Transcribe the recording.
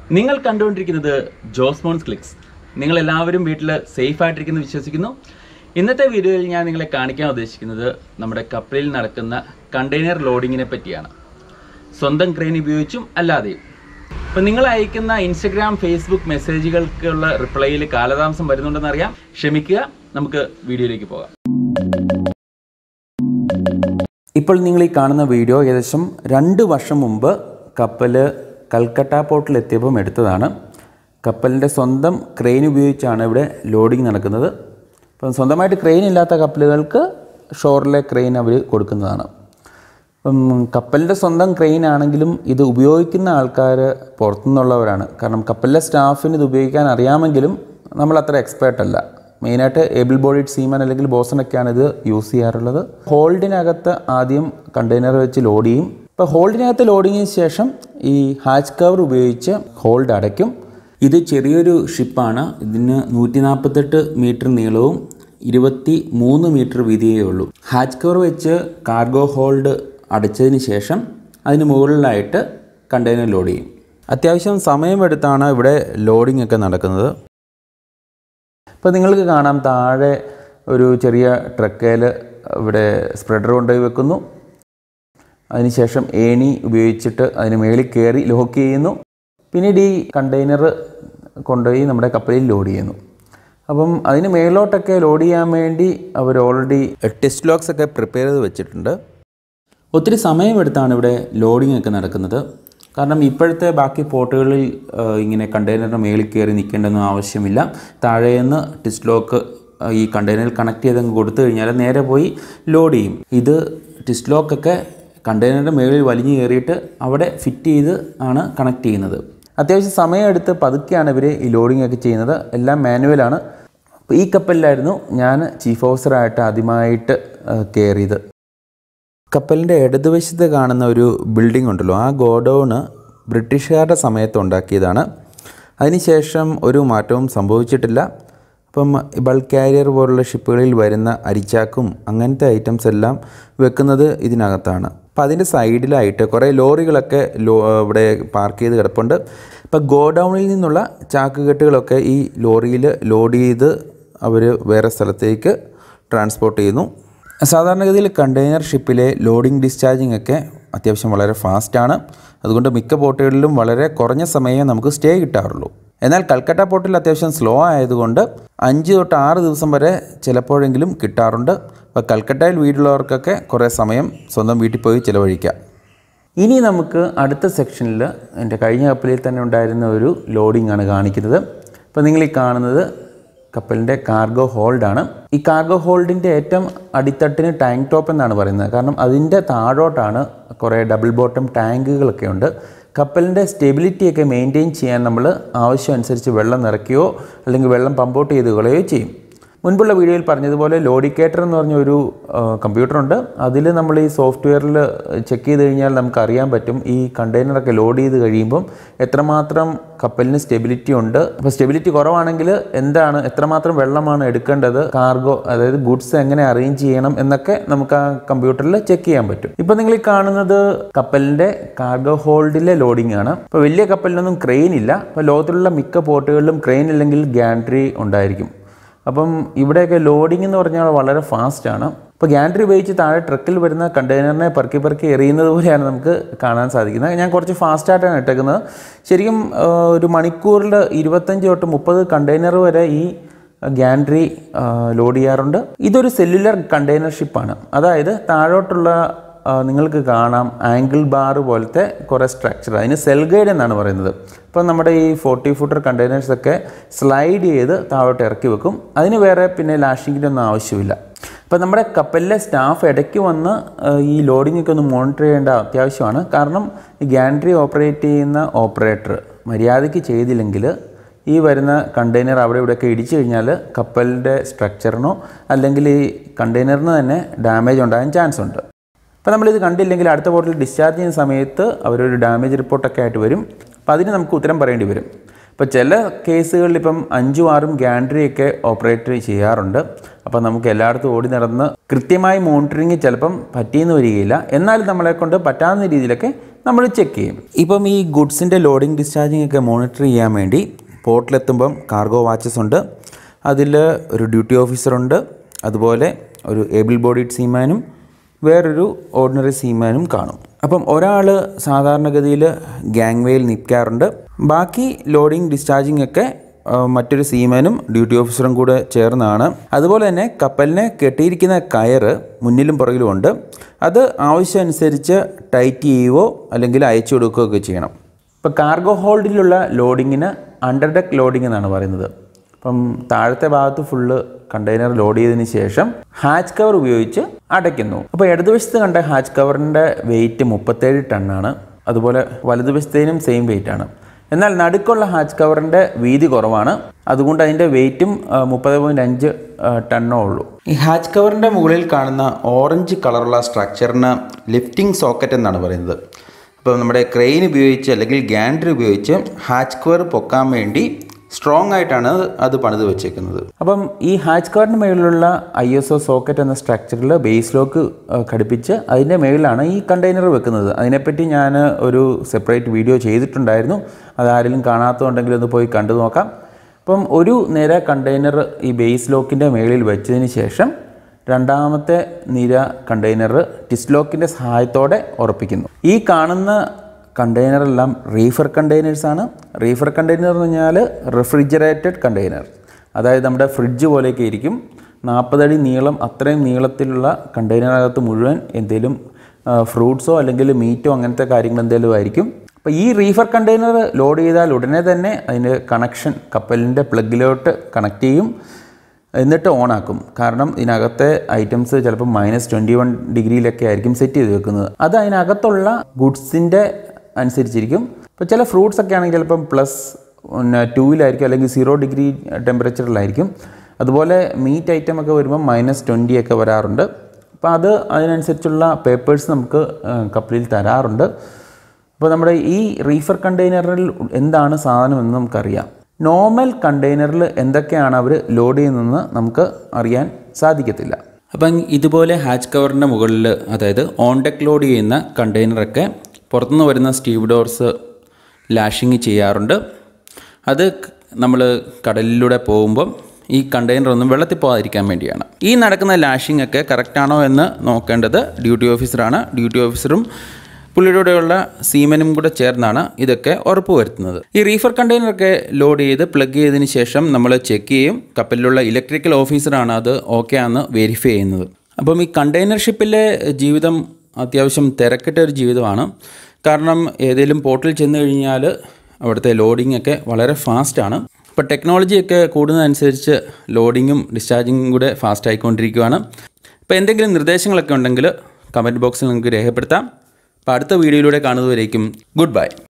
നിങ്ങൾ കണ്ടുകൊണ്ടിരിക്കുന്നത് ജോസ്മോൺസ് ക്ലിക്സ് നിങ്ങൾ എല്ലാവരും വീട്ടിൽ സേഫ് ആയിട്ടിരിക്കുന്നു വിശ്വസിക്കുന്നു ഇന്നത്തെ വീഡിയോയിൽ ഞാൻ നിങ്ങളെ കാണിക്കാൻ ഉദ്ദേശിക്കുന്നത് നമ്മുടെ കപ്പലിൽ നടക്കുന്ന കണ്ടെയ്നർ ലോഡിങ്ങിനെ പറ്റിയാണ് സ്വന്തം ക്രെയിൻ ഉപയോഗിച്ചും അല്ലാതെയും അപ്പം നിങ്ങൾ അയക്കുന്ന ഇൻസ്റ്റഗ്രാം ഫേസ്ബുക്ക് മെസ്സേജുകൾക്കുള്ള റിപ്ലൈയിൽ കാലതാമസം വരുന്നുണ്ടെന്ന് അറിയാം ക്ഷമിക്കുക നമുക്ക് വീഡിയോയിലേക്ക് പോകാം ഇപ്പോൾ നിങ്ങൾ ഈ കാണുന്ന വീഡിയോ ഏകദേശം രണ്ട് വർഷം മുമ്പ് കപ്പൽ കൽക്കട്ട പോർട്ടിൽ എത്തിയപ്പം എടുത്തതാണ് കപ്പലിൻ്റെ സ്വന്തം ക്രെയിൻ ഉപയോഗിച്ചാണ് ഇവിടെ ലോഡിങ് നടക്കുന്നത് അപ്പം സ്വന്തമായിട്ട് ക്രെയിൻ ഇല്ലാത്ത കപ്പലുകൾക്ക് ഷോറിലെ ക്രെയിൻ അവർ കൊടുക്കുന്നതാണ് അപ്പം കപ്പലിൻ്റെ സ്വന്തം ക്രെയിൻ ആണെങ്കിലും ഇത് ഉപയോഗിക്കുന്ന ആൾക്കാർ പുറത്തുനിന്നുള്ളവരാണ് കാരണം കപ്പലിലെ സ്റ്റാഫിന് ഇത് ഉപയോഗിക്കാൻ അറിയാമെങ്കിലും നമ്മൾ അത്ര എക്സ്പേർട്ട് അല്ല മെയിനായിട്ട് ഏബിൾ ബോഡിഡ് സീമൻ അല്ലെങ്കിൽ ബോസനൊക്കെയാണ് ഇത് യൂസ് ചെയ്യാറുള്ളത് ഹോൾഡിനകത്ത് ആദ്യം കണ്ടെയ്നർ വെച്ച് ലോഡ് ചെയ്യും ഇപ്പോൾ ഹോൾഡിനകത്ത് ലോഡിങ്ങിന് ശേഷം ഈ ഹാച്ച് കവർ ഉപയോഗിച്ച് ഹോൾഡ് അടയ്ക്കും ഇത് ചെറിയൊരു ഷിപ്പാണ് ഇതിന് നൂറ്റി നാൽപ്പത്തെട്ട് മീറ്റർ നീളവും ഇരുപത്തി മൂന്ന് മീറ്റർ വീതിയേ ഉള്ളൂ ഹാച്ച് കവർ വെച്ച് കാർഗോ ഹോൾഡ് അടച്ചതിന് ശേഷം അതിന് മുകളിലായിട്ട് കണ്ടെയ്നർ ലോഡ് ചെയ്യും അത്യാവശ്യം സമയമെടുത്താണ് ഇവിടെ ലോഡിംഗ് ഒക്കെ നടക്കുന്നത് ഇപ്പോൾ നിങ്ങൾക്ക് കാണാം താഴെ ഒരു ചെറിയ ട്രക്കേൽ ഇവിടെ സ്പ്രെഡർ കൊണ്ടുപോയി വെക്കുന്നു അതിനുശേഷം ഏണി ഉപയോഗിച്ചിട്ട് അതിന് മേളിൽ കയറി ലോക്ക് ചെയ്യുന്നു പിന്നീട് ഈ കണ്ടെയ്നർ കൊണ്ടുപോയി നമ്മുടെ കപ്പലിൽ ലോഡ് ചെയ്യുന്നു അപ്പം അതിന് മേലോട്ടൊക്കെ ലോഡ് ചെയ്യാൻ വേണ്ടി അവർ ഓൾറെഡി ടെസ്റ്റ് ലോക്സ് ഒക്കെ പ്രിപ്പയർ ചെയ്ത് വെച്ചിട്ടുണ്ട് ഒത്തിരി സമയമെടുത്താണ് ഇവിടെ ലോഡിംഗ് ഒക്കെ നടക്കുന്നത് കാരണം ഇപ്പോഴത്തെ ബാക്കി പോർട്ടുകളിൽ ആ, ഇങ്ങനെ കണ്ടെയ്നറിന് മേളിൽ കയറി നിൽക്കേണ്ടൊന്നും ആവശ്യമില്ല താഴെ നിന്ന് ടിസ്റ്റ് ലോക്ക് ഈ കണ്ടെയ്നറിൽ കണക്ട് ചെയ്തങ്ങ് കൊടുത്തു കഴിഞ്ഞാൽ നേരെ പോയി ലോഡ് ചെയ്യും ഇത് ടിസ്റ്റ് ലോക്കൊക്കെ കണ്ടെയ്നറിൻ്റെ മേളിൽ വലിഞ്ഞു കയറിയിട്ട് അവിടെ ഫിറ്റ് ചെയ്ത് ആണ് കണക്ട് ചെയ്യുന്നത് അത്യാവശ്യം സമയമെടുത്ത് പതുക്കെയാണ് ഇവർ ഈ ലോഡിംഗ് ഒക്കെ ചെയ്യുന്നത് എല്ലാം മാനുവലാണ് അപ്പോൾ ഈ കപ്പലിലായിരുന്നു ഞാൻ ചീഫ് ഓഫീസറായിട്ട് ആദ്യമായിട്ട് ആ, കയറിയത് കപ്പലിൻ്റെ ഇടതുവശത്ത് കാണുന്ന ഒരു ബിൽഡിംഗ് ഉണ്ടല്ലോ ആ ഗോഡൗണ് ബ്രിട്ടീഷുകാരുടെ സമയത്ത് ഉണ്ടാക്കിയതാണ് അതിനുശേഷം ഒരു മാറ്റവും സംഭവിച്ചിട്ടില്ല അപ്പം ബൾക്ക് കാരിയർ പോലുള്ള ഷിപ്പുകളിൽ വരുന്ന അരിച്ചാക്കും അങ്ങനത്തെ ഐറ്റംസ് എല്ലാം വെക്കുന്നത് ഇതിനകത്താണ് അപ്പം അതിൻ്റെ സൈഡിലായിട്ട് കുറേ ലോറികളൊക്കെ ലോ ഇവിടെ പാർക്ക് ചെയ്ത് കിടപ്പുണ്ട് ഇപ്പം ഗോഡൗണിൽ നിന്നുള്ള ചാക്കുകെട്ടുകളൊക്കെ ഈ ലോറിയിൽ ലോഡ് ചെയ്ത് അവർ വേറെ സ്ഥലത്തേക്ക് ട്രാൻസ്പോർട്ട് ചെയ്യുന്നു സാധാരണഗതിയിൽ കണ്ടെയ്നർ ഷിപ്പിലെ ലോഡിംഗ് ഡിസ്ചാർജിങ് ഒക്കെ അത്യാവശ്യം വളരെ ഫാസ്റ്റാണ് അതുകൊണ്ട് മിക്ക പോർട്ടുകളിലും വളരെ കുറഞ്ഞ സമയമേ നമുക്ക് സ്റ്റേ കിട്ടാറുള്ളൂ എന്നാൽ കൽക്കട്ട പോർട്ടിൽ അത്യാവശ്യം സ്ലോ ആയതുകൊണ്ട് അഞ്ച് തൊട്ട് ആറ് ദിവസം വരെ ചിലപ്പോഴെങ്കിലും കിട്ടാറുണ്ട് അപ്പോൾ കൽക്കട്ടയിൽ വീടുള്ളവർക്കൊക്കെ കുറേ സമയം സ്വന്തം വീട്ടിൽ പോയി ചിലവഴിക്കാം ഇനി നമുക്ക് അടുത്ത സെക്ഷനിൽ എൻ്റെ കഴിഞ്ഞ കപ്പലിൽ തന്നെ ഉണ്ടായിരുന്ന ഒരു ലോഡിംഗ് ആണ് കാണിക്കുന്നത് ഇപ്പോൾ നിങ്ങൾ ഈ കാണുന്നത് കപ്പലിൻ്റെ കാർഗോ ഹോൾഡാണ് ഈ കാർഗോ ഹോൾഡിൻ്റെ ഏറ്റവും അടിത്തട്ടിന് ടാങ്ക് ടോപ്പ് എന്നാണ് പറയുന്നത് കാരണം അതിൻ്റെ താഴോട്ടാണ് കുറേ ഡബിൾ ബോട്ടം ടാങ്കുകളൊക്കെ ഉണ്ട് കപ്പലിൻ്റെ സ്റ്റെബിലിറ്റിയൊക്കെ മെയിൻറ്റെയിൻ ചെയ്യാൻ നമ്മൾ ആവശ്യം അനുസരിച്ച് വെള്ളം നിറയ്ക്കുകയോ അല്ലെങ്കിൽ വെള്ളം പമ്പോട്ട് ചെയ്ത് കളയുകയോ ചെയ്യും മുൻപുള്ള വീഡിയോയിൽ പറഞ്ഞതുപോലെ ലോഡിക്കേറ്റർ എന്ന് പറഞ്ഞ ഒരു കമ്പ്യൂട്ടർ ഉണ്ട് അതിൽ നമ്മൾ ഈ സോഫ്റ്റ്വെയറിൽ ചെക്ക് ചെയ്ത് കഴിഞ്ഞാൽ നമുക്ക് അറിയാൻ പറ്റും ഈ കണ്ടെയ്നറൊക്കെ ലോഡ് ചെയ്ത് കഴിയുമ്പം എത്രമാത്രം കപ്പലിന് സ്റ്റെബിലിറ്റി ഉണ്ട് അപ്പോൾ സ്റ്റെബിലിറ്റി കുറവാണെങ്കിൽ എന്താണ് എത്രമാത്രം വെള്ളമാണ് എടുക്കേണ്ടത് കാർഗോ അതായത് ഗുഡ്സ് എങ്ങനെ അറേഞ്ച് ചെയ്യണം എന്നൊക്കെ നമുക്ക് ആ കമ്പ്യൂട്ടറിൽ ചെക്ക് ചെയ്യാൻ പറ്റും ഇപ്പോൾ നിങ്ങൾ ഈ കാണുന്നത് കപ്പലിൻ്റെ കാർഗോ ഹോൾഡിലെ ലോഡിംഗ് ആണ് ഇപ്പോൾ വലിയ കപ്പലിനൊന്നും ക്രെയിൻ ഇല്ല അപ്പോൾ ലോകത്തിലുള്ള മിക്ക പോർട്ടുകളിലും ക്രെയിൻ ഇല്ലെങ്കിൽ ഗാൻട്രി ഉണ്ടായിരിക്കും അപ്പം ഇവിടെയൊക്കെ ലോഡിംഗ് എന്ന് പറഞ്ഞാൽ വളരെ ഫാസ്റ്റാണ് ഇപ്പോൾ ഗ്യാൻട്രി ഉപയോഗിച്ച് താഴെ ട്രക്കിൽ വരുന്ന കണ്ടെയ്നറിനെ പെറുക്കി പെറുക്കി എറിയുന്നത് പോലെയാണ് നമുക്ക് കാണാൻ സാധിക്കുന്നത് ഞാൻ കുറച്ച് ഫാസ്റ്റായിട്ടാണ് ഇട്ടേക്കുന്നത് ശരിക്കും ആ, ഒരു മണിക്കൂറിൽ ഇരുപത്തഞ്ച് തൊട്ട് മുപ്പത് കണ്ടെയ്നർ വരെ ഈ ഗ്യാൻട്രി ആ, ലോഡ് ചെയ്യാറുണ്ട് ഇതൊരു സെല്ലുലർ കണ്ടെയ്നർ ഷിപ്പാണ് അതായത് താഴോട്ടുള്ള ആ, നിങ്ങൾക്ക് കാണാം ആംഗിൾ ബാർ പോലത്തെ കുറേ സ്ട്രക്ചർ അതിന് സെൽ ഗൈഡ് എന്നാണ് പറയുന്നത് ഇപ്പം നമ്മുടെ ഈ ഫോർട്ടി ഫുട്ടർ കണ്ടെയ്നേഴ്സ് ഒക്കെ സ്ലൈഡ് ചെയ്ത് താഴോട്ട് ഇറക്കി വെക്കും അതിന് വേറെ പിന്നെ ലാഷിങ്ങിൻ്റെ ഒന്നും ആവശ്യമില്ല അപ്പം നമ്മുടെ കപ്പലിലെ സ്റ്റാഫ് ഇടയ്ക്ക് വന്ന് ആ, ഈ ലോഡിംഗ് ഒക്കെ ഒന്ന് മോണിറ്റർ ചെയ്യേണ്ട അത്യാവശ്യമാണ് കാരണം ഈ ഗാൻട്രി ഓപ്പറേറ്റ് ചെയ്യുന്ന ഓപ്പറേറ്റർ മര്യാദയ്ക്ക് ചെയ്തില്ലെങ്കിൽ ഈ വരുന്ന കണ്ടെയ്നർ അവിടെ ഇവിടെയൊക്കെ ഇടിച്ചു കഴിഞ്ഞാൽ കപ്പലിൻ്റെ സ്ട്രക്ചറിനോ അല്ലെങ്കിൽ ഈ കണ്ടെയ്നറിന് തന്നെ ഡാമേജ് ഉണ്ടാകാൻ ചാൻസ് ഉണ്ട് അപ്പോൾ നമ്മളിത് കണ്ടില്ലെങ്കിൽ അടുത്ത ബോട്ടിൽ ഡിസ്ചാർജ് ചെയ്യുന്ന സമയത്ത് അവരൊരു ഡാമേജ് റിപ്പോർട്ടൊക്കെ ആയിട്ട് വരും അപ്പോൾ അതിന് നമുക്ക് ഉത്തരം പറയേണ്ടി വരും ഇപ്പോൾ ചില കേസുകളിൽ ഇപ്പം അഞ്ചും ആറും ഗാൻഡ്രിയൊക്കെ ഓപ്പറേറ്റ് ചെയ്യാറുണ്ട് അപ്പോൾ നമുക്ക് എല്ലായിടത്തും ഓടി നടന്ന് കൃത്യമായി മോണിറ്ററിങ് ചിലപ്പം പറ്റിയെന്ന് വരികയില്ല എന്നാലും നമ്മളെ കൊണ്ട് പറ്റാവുന്ന രീതിയിലൊക്കെ നമ്മൾ ചെക്ക് ചെയ്യും ഇപ്പം ഈ ഗുഡ്സിൻ്റെ ലോഡിംഗ് ഡിസ്ചാർജിങ് ഒക്കെ മോണിറ്റർ ചെയ്യാൻ വേണ്ടി പോർട്ടിലെത്തുമ്പം കാർഗോ വാച്ചസ് ഉണ്ട് അതിൽ ഒരു ഡ്യൂട്ടി ഓഫീസറുണ്ട് അതുപോലെ ഒരു ഏബിൾ ബോഡിഡ് സീമാനും വേറൊരു ഓർഡിനറി സീമാനും കാണും അപ്പം ഒരാൾ സാധാരണഗതിയിൽ ഗാങ്വേയിൽ നിൽക്കാറുണ്ട് ബാക്കി ലോഡിംഗ് ഡിസ്ചാർജിങ് ഒക്കെ ആ, മറ്റൊരു സീമാനും ഡ്യൂട്ടി ഓഫീസറും കൂടെ ചേർന്നാണ് അതുപോലെ തന്നെ കപ്പലിനെ കെട്ടിയിരിക്കുന്ന കയറ് മുന്നിലും പുറകിലും ഉണ്ട് അത് ആവശ്യമനുസരിച്ച് ടൈറ്റ് ചെയ്യുകയോ അല്ലെങ്കിൽ അയച്ചു കൊടുക്കുകയോ ഒക്കെ ചെയ്യണം ഇപ്പോൾ കാർഗോ ഹോൾഡിലുള്ള ലോഡിങ്ങിന് അണ്ടർ ഡെക്ക് ലോഡിംഗ് എന്നാണ് പറയുന്നത് അപ്പം താഴത്തെ ഭാഗത്ത് ഫുള്ള് കണ്ടെയ്നർ ലോഡ് ചെയ്തതിന് ശേഷം ഹാച്ച് കവർ ഉപയോഗിച്ച് അടയ്ക്കുന്നു അപ്പോൾ ഇടതുവശത്ത് കണ്ട ഹാച്ച് കവറിൻ്റെ വെയിറ്റ് മുപ്പത്തേഴ് ടണ്ണാണ് അതുപോലെ വലതുവശത്തേനും സെയിം വെയിറ്റ് ആണ് എന്നാൽ നടുക്കുള്ള ഹാച്ച് കവറിൻ്റെ വീതി കുറവാണ് അതുകൊണ്ട് അതിൻ്റെ വെയിറ്റും മുപ്പത് പോയിൻറ്റ് അഞ്ച് ടണ്ണോ ഉള്ളൂ ഈ ഹാച്ച് കവറിൻ്റെ മുകളിൽ കാണുന്ന ഓറഞ്ച് കളറുള്ള സ്ട്രക്ചറിന് ലിഫ്റ്റിംഗ് സോക്കറ്റ് എന്നാണ് പറയുന്നത് അപ്പോൾ നമ്മുടെ ക്രെയിൻ ഉപയോഗിച്ച് അല്ലെങ്കിൽ ഗാൻഡർ ഉപയോഗിച്ച് ഹാച്ച് കവർ പൊക്കാൻ വേണ്ടി സ്ട്രോങ് ആയിട്ടാണ് അത് പണിത് വെച്ചേക്കുന്നത് അപ്പം ഈ ഹാച്ച് കവറിന് മേളിലുള്ള ഐ എസ് ഒ സോക്കറ്റ് എന്ന സ്ട്രക്ചറിൽ ബേസ് ലോക്ക് ഘടിപ്പിച്ച് അതിൻ്റെ മേളിലാണ് ഈ കണ്ടെയ്നർ വെക്കുന്നത് അതിനെപ്പറ്റി ഞാൻ ഒരു സെപ്പറേറ്റ് വീഡിയോ ചെയ്തിട്ടുണ്ടായിരുന്നു അത് ആരെങ്കിലും കാണാത്തതുണ്ടെങ്കിൽ ഒന്ന് പോയി കണ്ടു നോക്കാം അപ്പം ഒരു നിര കണ്ടെയ്നർ ഈ ബേസ് ലോക്കിൻ്റെ മേളിൽ വെച്ചതിന് ശേഷം രണ്ടാമത്തെ നിര കണ്ടെയ്നർ ടിസ്ലോക്കിൻ്റെ സഹായത്തോടെ ഉറപ്പിക്കുന്നു ഈ കാണുന്ന കണ്ടെയ്നറെല്ലാം റീഫർ കണ്ടെയ്നേഴ്സ് ആണ് റീഫർ കണ്ടെയ്നർ എന്ന് പറഞ്ഞാൽ റെഫ്രിജറേറ്റഡ് കണ്ടെയ്നർ അതായത് നമ്മുടെ ഫ്രിഡ്ജ് പോലെയൊക്കെ ഇരിക്കും നാൽപ്പതടി നീളം അത്രയും നീളത്തിലുള്ള കണ്ടെയ്നറിനകത്ത് മുഴുവൻ എന്തെങ്കിലും ഫ്രൂട്ട്സോ അല്ലെങ്കിൽ മീറ്റോ അങ്ങനത്തെ കാര്യങ്ങൾ എന്തെങ്കിലും ആയിരിക്കും അപ്പോൾ ഈ റീഫർ കണ്ടെയ്നർ ലോഡ് ചെയ്താൽ ഉടനെ തന്നെ അതിൻ്റെ കണക്ഷൻ കപ്പലിൻ്റെ പ്ലഗിലോട്ട് കണക്ട് ചെയ്യും എന്നിട്ട് ഓൺ ആക്കും കാരണം ഇതിനകത്തെ ഐറ്റംസ് ചിലപ്പോൾ മൈനസ് ട്വൻറ്റി വൺ ഡിഗ്രിയിലൊക്കെ ആയിരിക്കും സെറ്റ് ചെയ്ത് വെക്കുന്നത് അത് അതിനകത്തുള്ള ഗുഡ്സിൻ്റെ അനുസരിച്ചിരിക്കും ഇപ്പോൾ ചില ഫ്രൂട്ട്സ് ഒക്കെ ആണെങ്കിൽ ചിലപ്പം പ്ലസ് പിന്നെ ടൂവിലായിരിക്കും അല്ലെങ്കിൽ സീറോ ഡിഗ്രി ടെമ്പറേച്ചറിലായിരിക്കും അതുപോലെ മീറ്റ് ഐറ്റം ഒക്കെ വരുമ്പോൾ മൈനസ് ട്വൻറ്റി ഒക്കെ വരാറുണ്ട് അപ്പോൾ അത് അതിനനുസരിച്ചുള്ള പേപ്പേഴ്സ് നമുക്ക് ആ, കപ്പലിൽ തരാറുണ്ട് അപ്പോൾ നമ്മുടെ ഈ റീഫർ കണ്ടെയ്നറിൽ എന്താണ് സാധനം എന്ന് നമുക്കറിയാം നോർമൽ കണ്ടെയ്നറിൽ എന്തൊക്കെയാണ് അവർ ലോഡ് ചെയ്യുന്നതെന്ന് നമുക്ക് അറിയാൻ സാധിക്കത്തില്ല അപ്പം ഇതുപോലെ ഹാച്ച് കവറിൻ്റെ മുകളിൽ അതായത് ഓൺ ഡെക്ക് ലോഡ് ചെയ്യുന്ന കണ്ടെയ്നറൊക്കെ പുറത്തുനിന്ന് വരുന്ന സ്റ്റീവ് ഡോർസ് ലാഷിങ് ചെയ്യാറുണ്ട് അത് നമ്മൾ കടലിലൂടെ പോകുമ്പം ഈ കണ്ടെയ്നർ ഒന്നും വെള്ളത്തിൽ പോകാതിരിക്കാൻ വേണ്ടിയാണ് ഈ നടക്കുന്ന ലാഷിംഗ് ഒക്കെ കറക്റ്റാണോ എന്ന് നോക്കേണ്ടത് ഡ്യൂട്ടി ഓഫീസറാണ് ഡ്യൂട്ടി ഓഫീസറും പുള്ളിയുടെ സീമനും കൂടെ ചേർന്നാണ് ഇതൊക്കെ ഉറപ്പ് വരുത്തുന്നത് ഈ റീഫർ കണ്ടെയ്നറൊക്കെ ലോഡ് ചെയ്ത് പ്ലഗ് ചെയ്തതിന് ശേഷം നമ്മൾ ചെക്ക് ചെയ്യും കപ്പലിലുള്ള ഇലക്ട്രിക്കൽ ഓഫീസറാണ് അത് ഓക്കെ ആണെന്ന് വെരിഫൈ ചെയ്യുന്നത് അപ്പം ഈ കണ്ടെയ്നർ ഷിപ്പിലെ ജീവിതം അത്യാവശ്യം തിരക്കിട്ട ഒരു ജീവിതമാണ് കാരണം ഏതെങ്കിലും പോർട്ടിൽ ചെന്ന് കഴിഞ്ഞാൽ അവിടുത്തെ ലോഡിംഗ് ഒക്കെ വളരെ ഫാസ്റ്റാണ് ഇപ്പോൾ ടെക്നോളജിയൊക്കെ കൂടുന്നതനുസരിച്ച് ലോഡിങ്ങും ഡിസ്ചാർജിങ്ങും കൂടെ ഫാസ്റ്റ് ആയിക്കൊണ്ടിരിക്കുകയാണ് അപ്പോൾ എന്തെങ്കിലും നിർദ്ദേശങ്ങളൊക്കെ ഉണ്ടെങ്കിൽ കമൻറ്റ് ബോക്സിൽ നിങ്ങൾക്ക് രേഖപ്പെടുത്താം അപ്പോൾ അടുത്ത വീഡിയോയിലൂടെ കാണുന്നതുവരേക്കും ഗുഡ് ബൈ